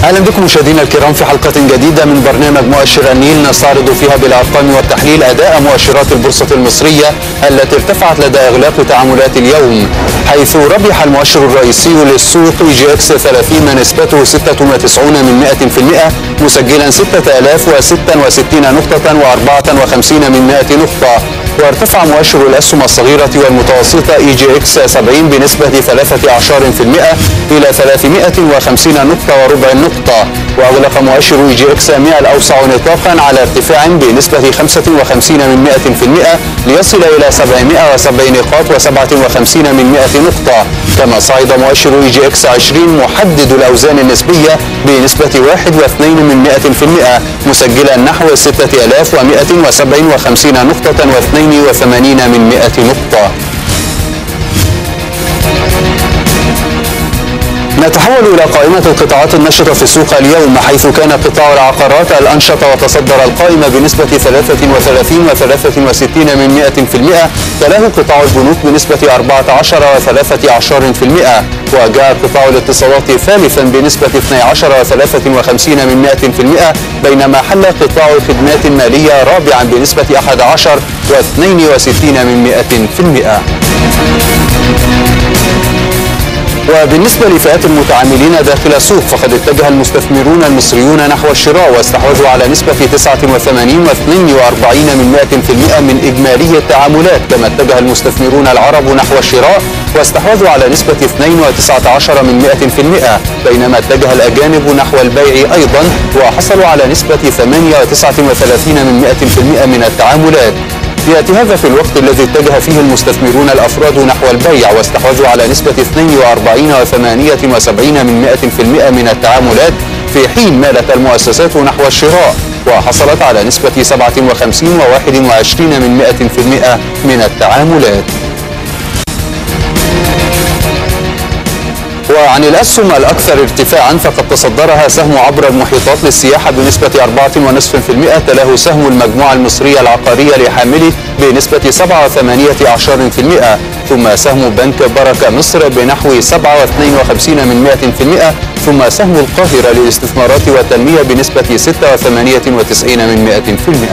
اهلا بكم مشاهدينا الكرام في حلقه جديده من برنامج مؤشر النيل نستعرض فيها بالارقام والتحليل اداء مؤشرات البورصه المصريه التي ارتفعت لدى اغلاق تعاملات اليوم حيث ربح المؤشر الرئيسي للسوق اي جي اكس 30 نسبته 96 من 100% مسجلا 6066 نقطه و54 من 100 نقطه وارتفع مؤشر الاسهم الصغيره والمتوسطه اي جي اكس 70 بنسبه 13% الى 350 نقطه وربع النقطه واغلق مؤشر اي جي اكس 100 الاوسع نطاقا على ارتفاع بنسبه 55 من 100% ليصل الى 770 نقاط و57 من 100 نقطه كما صعد مؤشر اي جي اكس 20 محدد الاوزان النسبيه بنسبه 1.2 من 100% مسجلا نحو 6157 نقطه و82 من 100 نقطه نتحول إلى قائمة القطاعات النشطة في السوق اليوم حيث كان قطاع العقارات الأنشط وتصدر القائمة بنسبة 33 و63 من 100% تلاه قطاع البنوك بنسبة 14 و13% وجاء قطاع الاتصالات ثالثا بنسبة 12 و53 من 100% بينما حل قطاع الخدمات المالية رابعا بنسبة 11 و62 من 100% وبالنسبة لفئات المتعاملين داخل السوق فقد اتجه المستثمرون المصريون نحو الشراء واستحوذوا على نسبة 89 و42 من 100% من إجمالي التعاملات كما اتجه المستثمرون العرب نحو الشراء واستحوذوا على نسبة 2 و19 من 100% بينما اتجه الأجانب نحو البيع أيضا وحصلوا على نسبة 8 و39 من 100% من التعاملات يأتي هذا في الوقت الذي اتجه فيه المستثمرون الأفراد نحو البيع واستحوذوا على نسبة 42 و78 من 100% من التعاملات في حين مالت المؤسسات نحو الشراء وحصلت على نسبة 57 و21 من 100% من التعاملات وعن الأسهم الأكثر ارتفاعا فقد تصدرها سهم عبر المحيطات للسياحة بنسبة 4.5% تلاه سهم المجموعة المصرية العقارية لحامله بنسبة 7.18% ثم سهم بنك بركة مصر بنحو 7.52 من 100% ثم سهم القاهرة للاستثمارات والتنمية بنسبة 6.98 من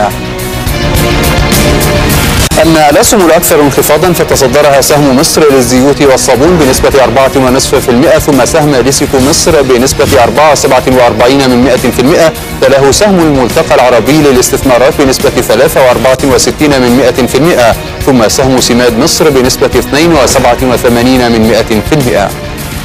100% أما الأسهم الأكثر انخفاضا فتصدرها سهم مصر للزيوت والصابون بنسبة 4.5% ثم سهم ليسيكو مصر بنسبة 4.47 من 100% تلاه سهم الملتقى العربي للاستثمارات بنسبة 3.64 من 100% ثم سهم سماد مصر بنسبة 2.87 من 100%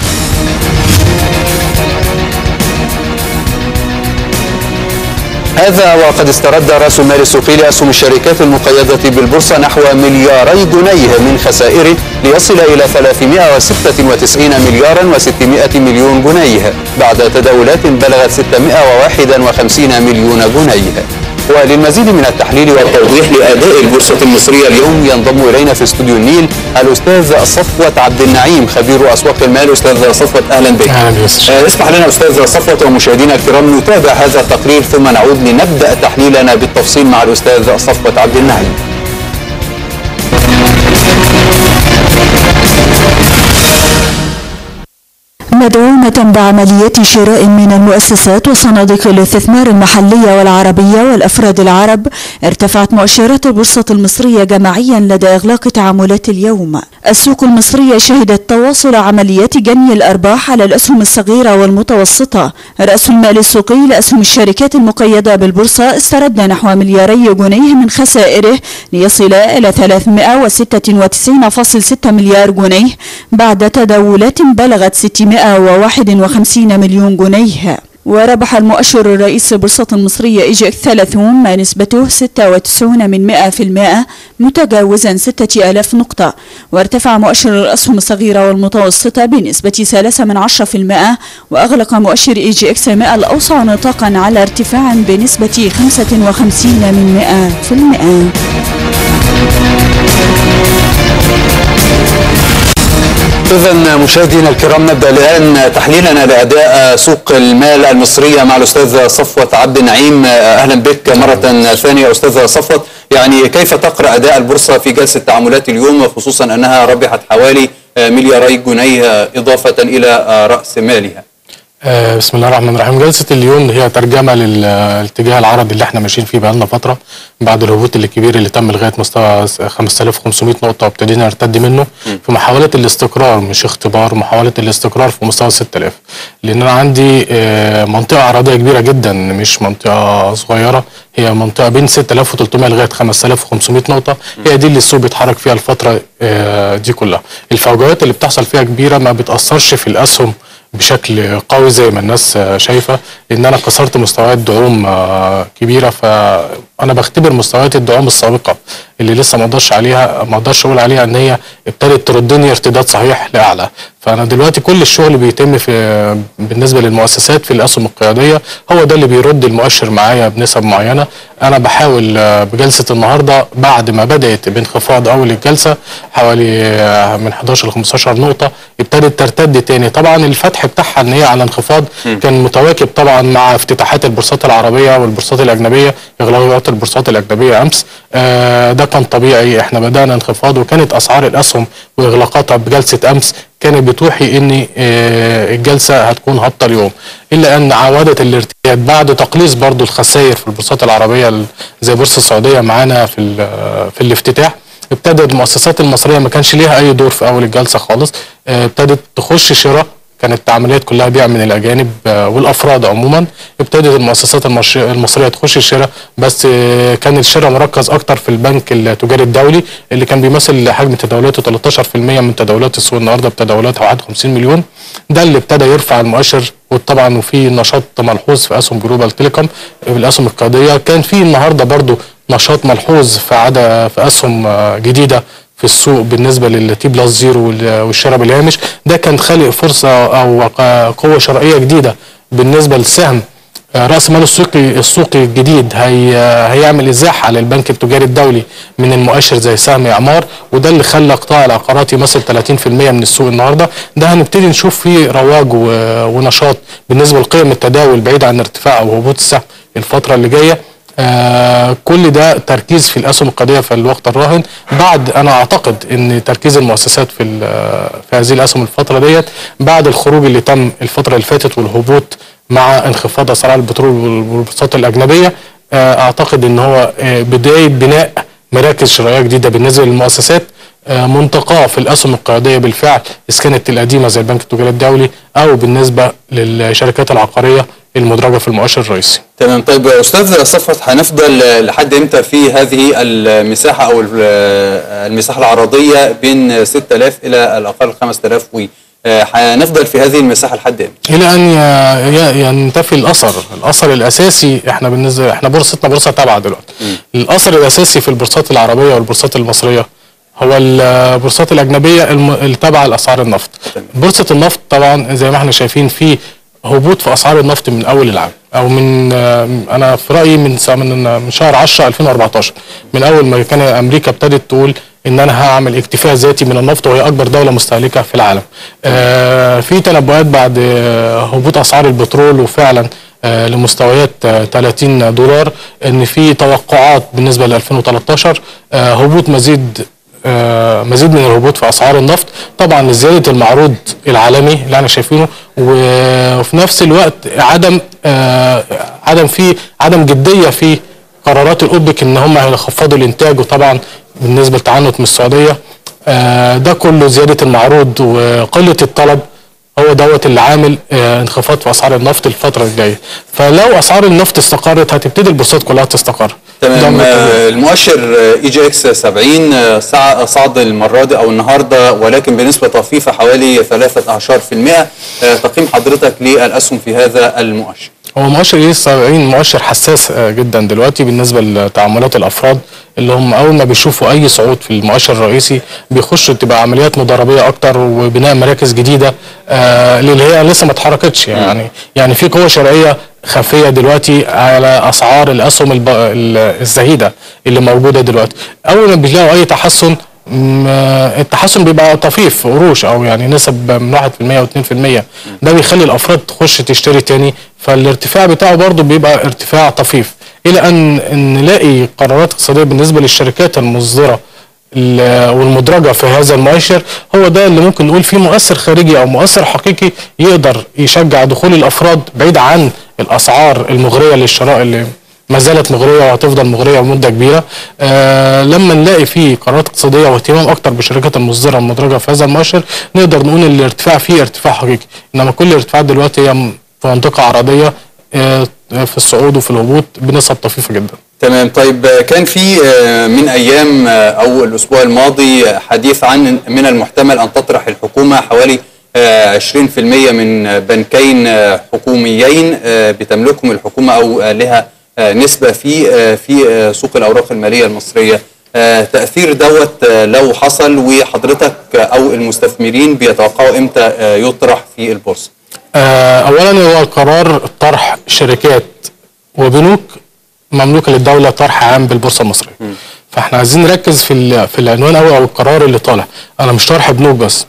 هذا وقد استرد رأس المال السوقي لأسهم الشركات المقيدة بالبورصة نحو ملياري جنيه من خسائره ليصل إلى 396 مليارا و600 مليون جنيه بعد تداولات بلغت 651 مليون جنيه وللمزيد من التحليل والتوضيح لاداء البورصه المصريه اليوم ينضم الينا في استوديو النيل الاستاذ صفوه عبد النعيم خبير اسواق المال استاذ صفوه اهلا بك اهلا بك اسمح لنا استاذ صفوه ومشاهدينا الكرام نتابع هذا التقرير ثم نعود لنبدا تحليلنا بالتفصيل مع الاستاذ صفوه عبد النعيم مدعومة بعمليات شراء من المؤسسات وصناديق الاستثمار المحلية والعربية والأفراد العرب ارتفعت مؤشرات البورصة المصرية جماعيا لدى إغلاق تعاملات اليوم السوق المصرية شهدت تواصل عمليات جني الأرباح على الأسهم الصغيرة والمتوسطة رأس المال السوقي لأسهم الشركات المقيدة بالبورصة استرد نحو ملياري جنيه من خسائره ليصل إلى 396.6 مليار جنيه بعد تداولات بلغت 600 151 مليون جنيه وربح المؤشر الرئيسي البورصة المصرية إيجي 30 ما نسبته 96 من 100% متجاوزا 6000 نقطة وارتفع مؤشر الأسهم الصغيرة والمتوسطة بنسبة 3 من 10% وأغلق مؤشر إيجي إكس 100 الأوسع نطاقا على ارتفاع بنسبة 55 من 100% إذا مشاهدينا الكرام نبدأ الآن تحليلنا لأداء سوق المال المصرية مع الأستاذ صفوة عبد النعيم أهلا بك مرة ثانية أستاذ صفوة يعني كيف تقرأ أداء البورصة في جلسة تعاملات اليوم خصوصا أنها ربحت حوالي ملياري جنيه إضافة إلى رأس مالها آه، بسم الله الرحمن الرحيم جلسة اليوم هي ترجمة للاتجاه العرضي اللي احنا ماشيين فيه بقالنا فترة بعد الهبوط الكبير اللي تم لغاية مستوى 5500 نقطة وابتدينا نرتد منه في محاولة الاستقرار مش اختبار محاولة الاستقرار في مستوى 6000 لأن أنا عندي آه، منطقة عرضية كبيرة جدا مش منطقة صغيرة هي منطقة بين 6300 لغاية 5500 نقطة هي دي اللي السوق بيتحرك فيها الفترة آه، دي كلها الفوجات اللي بتحصل فيها كبيرة ما بتأثرش في الأسهم بشكل قوي زي ما الناس آه، شايفه لان انا كسرت مستويات دعوم آه، كبيره فانا بختبر مستويات الدعوم السابقه اللي لسه ما اقدرش عليها ما اقدرش اقول عليها ان هي ابتدت تردني ارتداد صحيح لاعلى فانا دلوقتي كل الشغل بيتم في بالنسبه للمؤسسات في الاسهم القياديه هو ده اللي بيرد المؤشر معايا بنسب معينه انا بحاول آه، بجلسه النهارده بعد ما بدات بانخفاض اول الجلسه حوالي آه، من 11 ل 15 نقطه ابتدت ترتد تاني طبعا الفتح بتاعها ان هي على انخفاض كان متواكب طبعا مع افتتاحات البورصات العربيه والبورصات الاجنبيه اغلاقات البورصات الاجنبيه امس آه، ده كان طبيعي احنا بدانا انخفاض وكانت اسعار الاسهم واغلاقاتها بجلسه امس كانت بتوحي ان آه، الجلسه هتكون هابطه اليوم الا ان عودت الارتياد بعد تقليص برضو الخسائر في البورصات العربيه ال- زي بورصه السعوديه معانا في ال- في الافتتاح ابتدت المؤسسات المصريه ما كانش ليها اي دور في اول الجلسه خالص آه، ابتدت تخش شراء كانت العمليات كلها بيع من الاجانب آه، والافراد عموما ابتدت المؤسسات المش- المصريه تخش الشراء بس آه، كان الشراء مركز اكتر في البنك التجاري الدولي اللي كان بيمثل حجم تداولاته 13% من تداولات السوق النهارده بتداولاتها 51 مليون ده اللي ابتدى يرفع المؤشر وطبعا وفي نشاط ملحوظ في اسهم جلوبال تيليكوم الاسهم القياديه كان في النهارده برضو نشاط ملحوظ في عدا في اسهم آه، جديده في السوق بالنسبه للتي بلس زيرو وال- والشراء بالهامش ده كان خالق فرصه او ق- قوه شرائيه جديده بالنسبه للسهم آه، راس مال السوقي السوقي الجديد هي هيعمل ازاحه على البنك التجاري الدولي من المؤشر زي سهم اعمار وده اللي خلى قطاع العقارات يمثل 30% من السوق النهارده ده هنبتدي نشوف فيه رواج و- ونشاط بالنسبه لقيم التداول بعيد عن ارتفاع او هبوط السهم الفتره اللي جايه آه كل ده تركيز في الاسهم القضيه في الوقت الراهن بعد انا اعتقد ان تركيز المؤسسات في ال- في هذه الاسهم الفتره ديت بعد الخروج اللي تم الفتره اللي فاتت والهبوط مع انخفاض اسعار البترول والبورصات الاجنبيه آه اعتقد ان هو آه بدايه بناء مراكز شرائيه جديده بالنسبه للمؤسسات آه، منتقاه في الاسهم القياديه بالفعل اذا كانت القديمه زي البنك التجاري الدولي او بالنسبه للشركات العقاريه المدرجه في المؤشر الرئيسي. تمام طيب يا استاذ صفوت هنفضل لحد امتى في هذه المساحه او المساحه العرضيه بين 6000 الى الاقل 5000 و هنفضل في هذه المساحه لحد امتى؟ الى ان ي- ي- ينتفي الاثر الاثر الاساسي احنا بالنسبه احنا بورصتنا بورصه تابعه دلوقتي الاثر الاساسي في البورصات العربيه والبورصات المصريه هو البورصات الاجنبيه الم- التابعه لاسعار النفط بورصه النفط طبعا زي ما احنا شايفين في هبوط في اسعار النفط من اول العام او من آه، انا في رايي من سا- من من شهر 10 2014 من اول ما كان امريكا ابتدت تقول ان انا هعمل اكتفاء ذاتي من النفط وهي اكبر دوله مستهلكه في العالم. آه في تنبؤات بعد آه، هبوط اسعار البترول وفعلا آه، لمستويات آه، 30 دولار ان في توقعات بالنسبه ل 2013 آه، هبوط مزيد آه، مزيد من الهبوط في اسعار النفط طبعا لزياده المعروض العالمي اللي احنا شايفينه و- وفي نفس الوقت عدم آه، عدم في عدم جديه في قرارات الاوبك ان هم هيخفضوا الانتاج وطبعا بالنسبه للتعنت من السعوديه آه، ده كله زياده المعروض وقله الطلب هو دوت اللي عامل آه، انخفاض في اسعار النفط الفتره الجايه فلو اسعار النفط استقرت هتبتدي البورصات كلها تستقر ده تمام من الطبيعي. آه، المؤشر اي جي اكس 70 آه، صع- صعد المره دي او النهارده ولكن بنسبه طفيفه حوالي 13% آه، تقييم حضرتك للاسهم في هذا المؤشر هو مؤشر اي 70 مؤشر حساس آه، جدا دلوقتي بالنسبه لتعاملات الافراد اللي هم اول ما بيشوفوا اي صعود في المؤشر الرئيسي بيخشوا تبقى عمليات مضاربيه اكتر وبناء مراكز جديده آه اللي هي لسه ما اتحركتش يعني يعني في قوه شرعيه خفيه دلوقتي على اسعار الاسهم الب... ال- الزهيده اللي موجوده دلوقتي اول ما بيلاقوا اي تحسن م- التحسن بيبقى طفيف قروش او يعني نسب من 1% و2% ده بيخلي الافراد تخش تشتري تاني فالارتفاع بتاعه برضه بيبقى ارتفاع طفيف الى ان ان نلاقي قرارات اقتصاديه بالنسبه للشركات المصدره ال- والمدرجه في هذا المؤشر هو ده اللي ممكن نقول فيه مؤثر خارجي او مؤثر حقيقي يقدر يشجع دخول الافراد بعيد عن الاسعار المغريه للشراء اللي ما زالت مغريه وهتفضل مغريه لمده كبيره آه لما نلاقي فيه قرارات اقتصاديه واهتمام اكتر بالشركات المصدره المدرجه في هذا المؤشر نقدر نقول ان الارتفاع فيه ارتفاع حقيقي انما كل الارتفاعات دلوقتي هي م- في منطقه عرضيه آه في الصعود وفي الهبوط بنسب طفيفه جدا تمام طيب آه، كان في آه، من ايام آه، او الاسبوع الماضي آه، حديث عن من المحتمل ان تطرح الحكومه حوالي آه، 20% من آه، بنكين آه، حكوميين آه، بتملكهم الحكومه او آه، لها آه، نسبه في آه، في آه، سوق الاوراق الماليه المصريه آه، تاثير دوت آه، لو حصل وحضرتك آه، او المستثمرين بيتوقعوا امتى آه، يطرح في البورصه آه، اولا هو قرار طرح شركات وبنوك مملوكه للدوله طرح عام بالبورصه المصريه فاحنا عايزين نركز في ال- في العنوان قوي او القرار اللي طالع انا مش طرح بنوك بس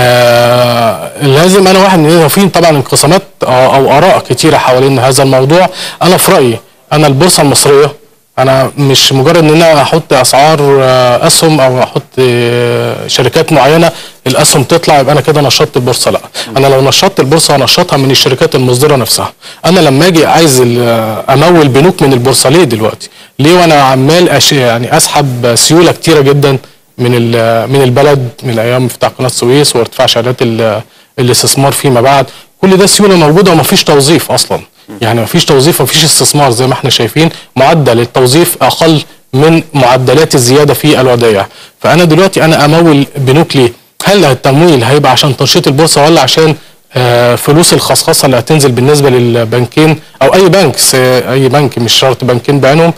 آه لازم انا واحد من في طبعا انقسامات او أو اراء كتيره حوالين هذا الموضوع انا في رايي انا البورصه المصريه انا مش مجرد ان انا احط اسعار آه، اسهم او احط آه، شركات معينه الاسهم تطلع يبقى انا كده نشطت البورصه لا انا لو نشطت البورصه هنشطها من الشركات المصدره نفسها انا لما اجي عايز ال- آه، امول بنوك من البورصه ليه دلوقتي ليه وانا عمال أش... يعني اسحب سيوله كتيره جدا من ال- من البلد من ايام افتتاح قناه السويس وارتفاع شهادات ال- الاستثمار فيما بعد كل ده سيوله موجوده ومفيش توظيف اصلا يعني مفيش توظيف مفيش استثمار زي ما احنا شايفين معدل التوظيف اقل من معدلات الزياده في الودائع فانا دلوقتي انا امول بنوك ليه هل التمويل هيبقى عشان تنشيط البورصه ولا عشان آه، فلوس الخصخصه اللي هتنزل بالنسبه للبنكين او اي بنك س- اي بنك مش شرط بنكين بعينهم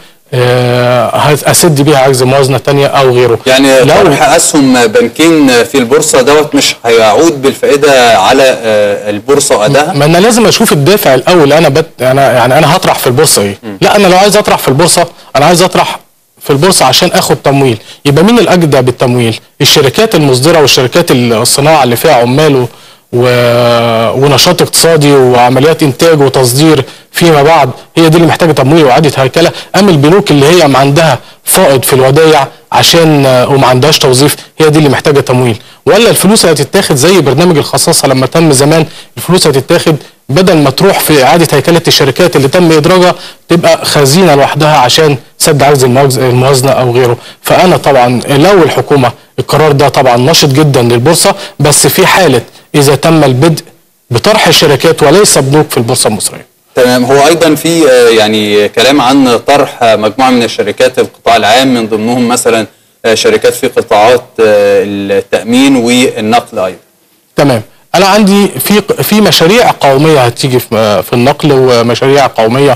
آه، هت- اسد بيها عجز موازنه تانية او غيره يعني لو طرح اسهم بنكين في البورصه دوت مش هيعود بالفائده على آه، البورصه وادائها ما انا لازم اشوف الدافع الاول انا بت انا يعني انا هطرح في البورصه ايه لا انا لو عايز اطرح في البورصه انا عايز اطرح في البورصه عشان اخد تمويل يبقى مين الاجدى بالتمويل الشركات المصدره والشركات الصناعه اللي فيها عمال و... و... ونشاط اقتصادي وعمليات انتاج وتصدير فيما بعد هي دي اللي محتاجه تمويل واعاده هيكله ام البنوك اللي هي ما عندها فائض في الودائع عشان آه، وما عندهاش توظيف هي دي اللي محتاجه تمويل ولا الفلوس اللي هتتاخد زي برنامج الخصاصه لما تم زمان الفلوس هتتاخد بدل ما تروح في اعاده هيكله الشركات اللي تم ادراجها تبقى خزينه لوحدها عشان سد عجز المواجز- الموازنه او غيره فانا طبعا لو الحكومه القرار ده طبعا نشط جدا للبورصه بس في حاله اذا تم البدء بطرح الشركات وليس بنوك في البورصه المصريه تمام هو ايضا في آه، يعني كلام عن طرح آه، مجموعه من الشركات القطاع العام من ضمنهم مثلا آه، شركات في قطاعات آه، التامين والنقل ايضا تمام انا عندي في في مشاريع قوميه هتيجي في في النقل ومشاريع قوميه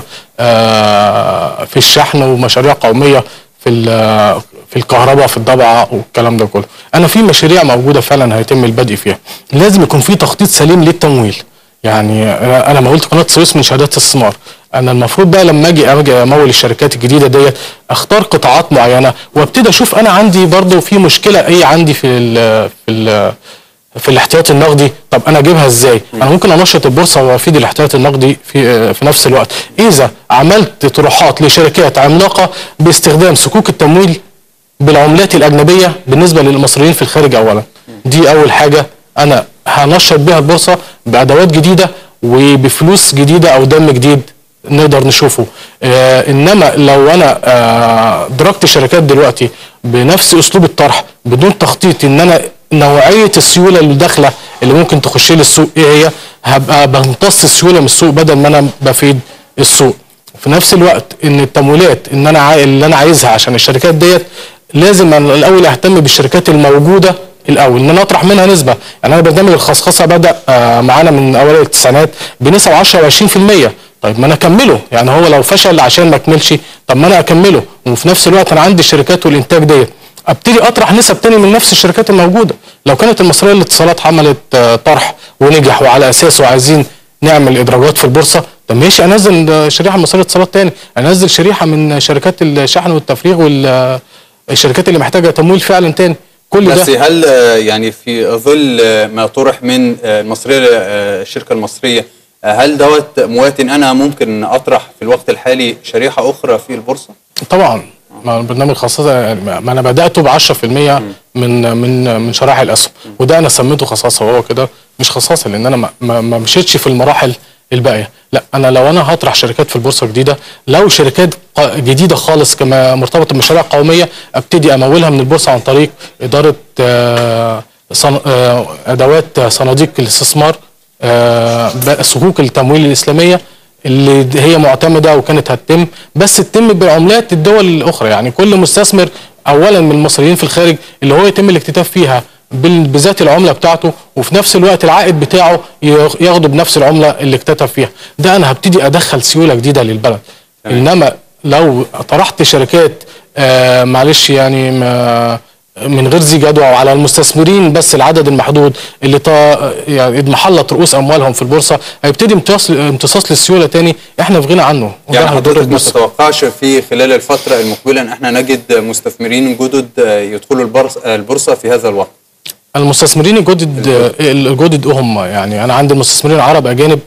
آه، في الشحن ومشاريع قوميه في ال- في الكهرباء في الضبعه والكلام ده كله انا في مشاريع موجوده فعلا هيتم البدء فيها لازم يكون في تخطيط سليم للتمويل يعني انا أنا ما قلت قناه السويس من شهادات الاستثمار انا المفروض بقى لما اجي اجي امول الشركات الجديده ديت اختار قطاعات معينه وابتدي اشوف انا عندي برضو في مشكله ايه عندي في ال في ال في الاحتياطي النقدي طب انا اجيبها ازاي انا ممكن انشط البورصه وافيد الاحتياطي النقدي في في نفس الوقت اذا عملت طروحات لشركات عملاقه باستخدام صكوك التمويل بالعملات الاجنبيه بالنسبه للمصريين في الخارج اولا دي اول حاجه انا هنشط بيها البورصه بادوات جديده وبفلوس جديده او دم جديد نقدر نشوفه آه انما لو انا آه درجت شركات دلوقتي بنفس اسلوب الطرح بدون تخطيط ان انا نوعيه السيوله اللي داخله اللي ممكن تخش لي السوق ايه هي هبقى بمتص السيوله من السوق بدل ما انا بفيد السوق في نفس الوقت ان التمويلات ان انا عاي... اللي انا عايزها عشان الشركات ديت لازم أنا الاول اهتم بالشركات الموجوده الاول ان انا اطرح منها نسبه يعني انا برنامج الخصخصه بدا آه معانا من اوائل التسعينات بنسب 10 و20% طيب ما انا اكمله يعني هو لو فشل عشان ما اكملش طب ما انا اكمله وفي نفس الوقت انا عندي الشركات والانتاج ديت ابتدي اطرح نسب تاني من نفس الشركات الموجوده لو كانت المصريه للاتصالات عملت آه، طرح ونجح وعلى اساسه عايزين نعمل ادراجات في البورصه طب ماشي انزل آه، شريحه مصريه اتصالات تاني انزل شريحه من شركات الشحن والتفريغ والشركات اللي محتاجه تمويل فعلا تاني كل بس ده هل آه، يعني في ظل آه، ما طرح من آه، المصريه آه، الشركه المصريه آه، هل دوت مواتن انا ممكن اطرح في الوقت الحالي شريحه اخرى في البورصه؟ طبعا ما البرنامج خصص ما انا بداته ب 10% من من من شرائح الاسهم وده انا سميته خصاصه وهو كده مش خصاصه لان انا ما, ما, ما مشيتش في المراحل الباقيه لا انا لو انا هطرح شركات في البورصه جديده لو شركات ق- جديده خالص كما مرتبطه بمشاريع قوميه ابتدي امولها من البورصه عن طريق اداره آه، صن- آه، ادوات صناديق الاستثمار آه، ب- صكوك التمويل الاسلاميه اللي هي معتمده وكانت هتتم بس تتم بعملات الدول الاخرى يعني كل مستثمر اولا من المصريين في الخارج اللي هو يتم الاكتتاف فيها بال- بذات العمله بتاعته وفي نفس الوقت العائد بتاعه ياخ- ياخده بنفس العمله اللي اكتتب فيها ده انا هبتدي ادخل سيوله جديده للبلد انما لو طرحت شركات آه معلش يعني ما من غير ذي جدوى وعلى المستثمرين بس العدد المحدود اللي طا يعني اضمحلت رؤوس اموالهم في البورصه هيبتدي امتصاص امتصاص للسيوله تاني احنا في غنى عنه وده يعني هيضر حضرتك ما البورصه تتوقعش في خلال الفترة المقبلة ان احنا نجد مستثمرين جدد آه، يدخلوا البرص- آه، البورصة في هذا الوقت المستثمرين الجدد الجدد هم يعني انا عندي المستثمرين العرب اجانب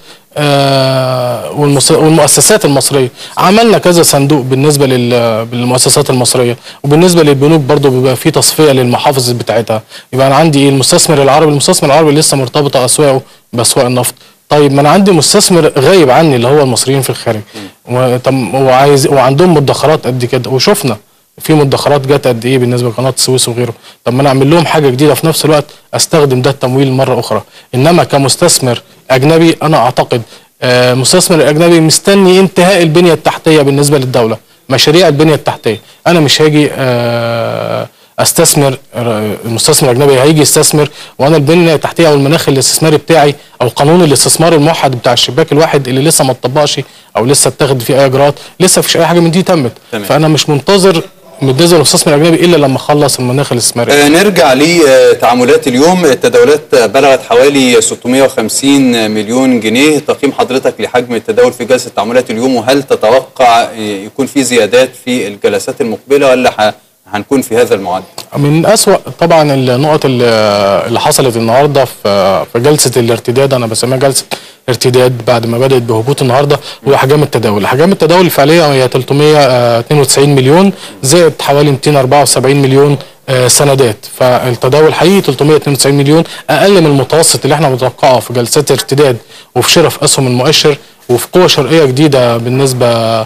آه، والمس- والمؤسسات المصريه عملنا كذا صندوق بالنسبه لل- للمؤسسات المصريه وبالنسبه للبنوك برضو بيبقى في تصفيه للمحافظ بتاعتها يبقى انا عندي ايه المستثمر العربي المستثمر العربي لسه مرتبطه اسواقه باسواق النفط طيب ما انا عندي مستثمر غايب عني اللي هو المصريين في الخارج وطب- وعايز وعندهم مدخرات قد كده وشفنا في مدخرات جت قد ايه بالنسبه لقناه السويس وغيره طب ما انا اعمل لهم حاجه جديده في نفس الوقت استخدم ده التمويل مره اخرى انما كمستثمر اجنبي انا اعتقد آه، المستثمر الاجنبي مستني انتهاء البنيه التحتيه بالنسبه للدوله مشاريع البنيه التحتيه انا مش هاجي آه، استثمر آه، المستثمر الاجنبي هيجي يستثمر وانا البنيه التحتيه او المناخ الاستثماري بتاعي او قانون الاستثمار الموحد بتاع الشباك الواحد اللي لسه ما اتطبقش او لسه اتخذ فيه اي اجراءات لسه مفيش اي حاجه من دي تمت تمام. فانا مش منتظر بالنسبه للمستثمر الاجنبي الا لما اخلص المناخ الاستثماري آه، نرجع لتعاملات اليوم التداولات بلغت حوالي 650 مليون جنيه تقييم حضرتك لحجم التداول في جلسة تعاملات اليوم وهل تتوقع يكون في زيادات في الجلسات المقبلة ولا ح- هنكون في هذا المعدل من أسوأ طبعا النقط اللي اللي حصلت النهارده في في جلسه الارتداد انا بسميها جلسه ارتداد بعد ما بدات بهبوط النهارده هو احجام التداول، احجام التداول الفعليه هي 392 مليون زائد حوالي 274 مليون آه، سندات فالتداول حقيقي 392 مليون اقل من المتوسط اللي احنا متوقعه في جلسات ارتداد وفي شراء في اسهم المؤشر وفي قوه شرائيه جديده بالنسبه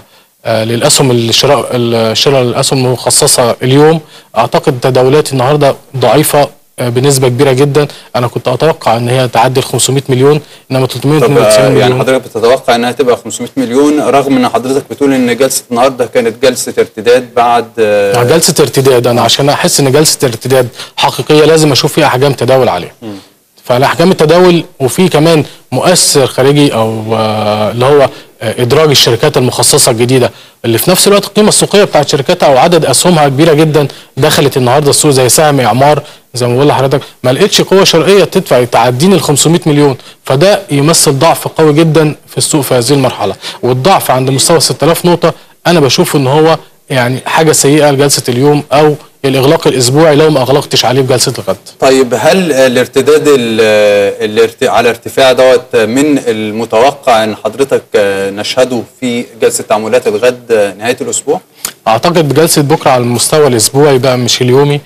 آه، للاسهم الشراء الشراء الاسهم المخصصه اليوم اعتقد تداولات النهارده ضعيفه آه، بنسبه كبيره جدا انا كنت اتوقع ان هي تعدي ال 500 مليون انما طب 392 آه، مليون يعني حضرتك بتتوقع انها تبقى 500 مليون رغم ان حضرتك بتقول ان جلسة النهارده كانت جلسة ارتداد بعد آه، مع جلسه ارتداد انا عشان احس ان جلسه ارتداد حقيقيه لازم اشوف فيها احجام تداول عليها فالاحجام التداول وفي كمان مؤثر خارجي او آه، اللي هو آه، ادراج الشركات المخصصه الجديده اللي في نفس الوقت القيمه السوقيه بتاعت شركاتها او عدد اسهمها كبيره جدا دخلت النهارده السوق زي سهم اعمار زي ما بقول لحضرتك ما لقيتش قوه شرقيه تدفع تعديني ال 500 مليون فده يمثل ضعف قوي جدا في السوق في هذه المرحله والضعف عند مستوى 6000 نقطه انا بشوف ان هو يعني حاجه سيئه لجلسه اليوم او الاغلاق الاسبوعي لو ما اغلقتش عليه بجلسه الغد طيب هل الارتداد ال- الارت... على ارتفاع دوت من المتوقع ان حضرتك آه، نشهده في جلسة تعاملات الغد آه، نهاية الاسبوع؟ اعتقد بجلسه بكره على المستوى الاسبوعي بقى مش اليومي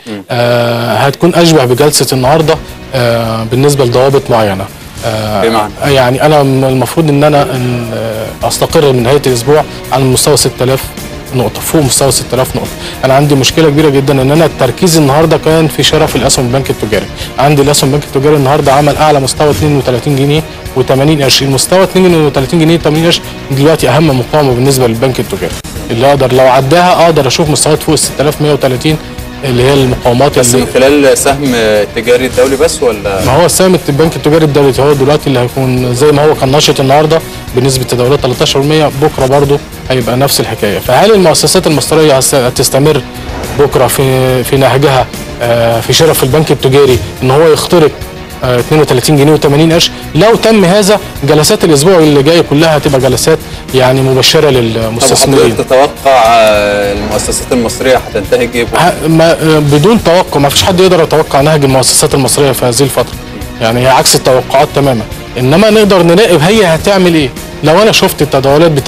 آه هتكون اشبه بجلسه النهارده آه بالنسبه لضوابط معينه آه بمعنى؟ يعني انا م- المفروض ان انا إن آه استقر من نهايه الاسبوع على مستوى 6000 نقطة فوق مستوى 6000 نقطة، أنا عندي مشكلة كبيرة جدا إن أنا التركيز النهاردة كان في شراء في الأسهم البنك التجاري، عندي الأسهم البنك التجاري النهاردة عمل أعلى مستوى 32 جنيه و80 قرش، المستوى 32 جنيه و80 قرش دلوقتي أهم مقاومة بالنسبة للبنك التجاري، اللي أقدر لو عداها أقدر أشوف مستويات فوق ال 6130 اللي هي المقاومات بس اللي من خلال سهم آه، التجاري الدولي بس ولا ما هو سهم البنك التجاري الدولي هو دلوقتي اللي هيكون زي ما هو كان نشط النهارده بنسبه تداولات 13% بكره برضه هيبقى نفس الحكايه فهل المؤسسات المصريه هس- هتستمر بكره في في نهجها آه، في شراء في البنك التجاري ان هو يخترق آه، 32 جنيه و80 قرش لو تم هذا جلسات الاسبوع اللي جاي كلها هتبقى جلسات يعني مبشره طب للمستثمرين حضرتك تتوقع آه، المؤسسات المصريه هتنتهج ايه بكرة؟ ه- ما بدون توقع ما فيش حد يقدر يتوقع نهج المؤسسات المصريه في هذه الفتره يعني هي عكس التوقعات تماما انما نقدر نراقب هي هتعمل ايه لو انا شفت التداولات بتاعتي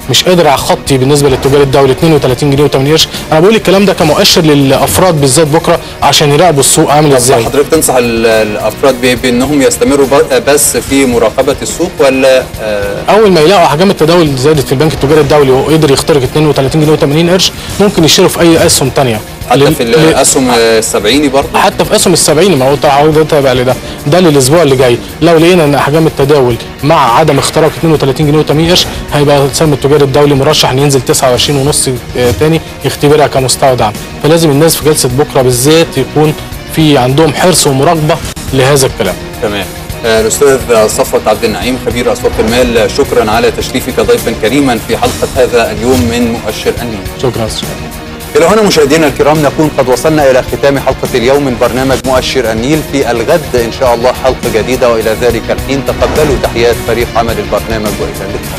مش قادر اخطي بالنسبه للتجار الدولي 32 جنيه و80 قرش انا بقول الكلام ده كمؤشر للافراد بالذات بكره عشان يراقبوا السوق عامل طب ازاي حضرتك تنصح ال- الافراد ب- بانهم يستمروا ب- بس في مراقبه السوق ولا آه، اول ما يلاقوا احجام التداول زادت في البنك التجاري الدولي وقدر يخترق 32 جنيه و80 قرش ممكن يشتروا في اي اسهم تانية حتى لل- في لل- الاسهم السبعيني برضه حتى في اسهم السبعيني ما هو تعود ده تابع لده ده للاسبوع اللي جاي لو لقينا ان احجام التداول مع عدم اختراق 32 جنيه و80 قرش هيبقى السهم التجاري الدولي مرشح ان ينزل 29 ونص آه، تاني يختبرها كمستوى دعم فلازم الناس في جلسه بكره بالذات يكون في عندهم حرص ومراقبه لهذا الكلام تمام آه، الاستاذ صفوت عبد النعيم خبير اسواق المال شكرا على تشريفك ضيفا كريما في حلقه هذا اليوم من مؤشر النيل شكرا أستاذ. إلى هنا مشاهدينا الكرام نكون قد وصلنا إلى ختام حلقة اليوم من برنامج مؤشر النيل في الغد إن شاء الله حلقة جديدة وإلى ذلك الحين تقبلوا تحيات فريق عمل البرنامج وإلى اللقاء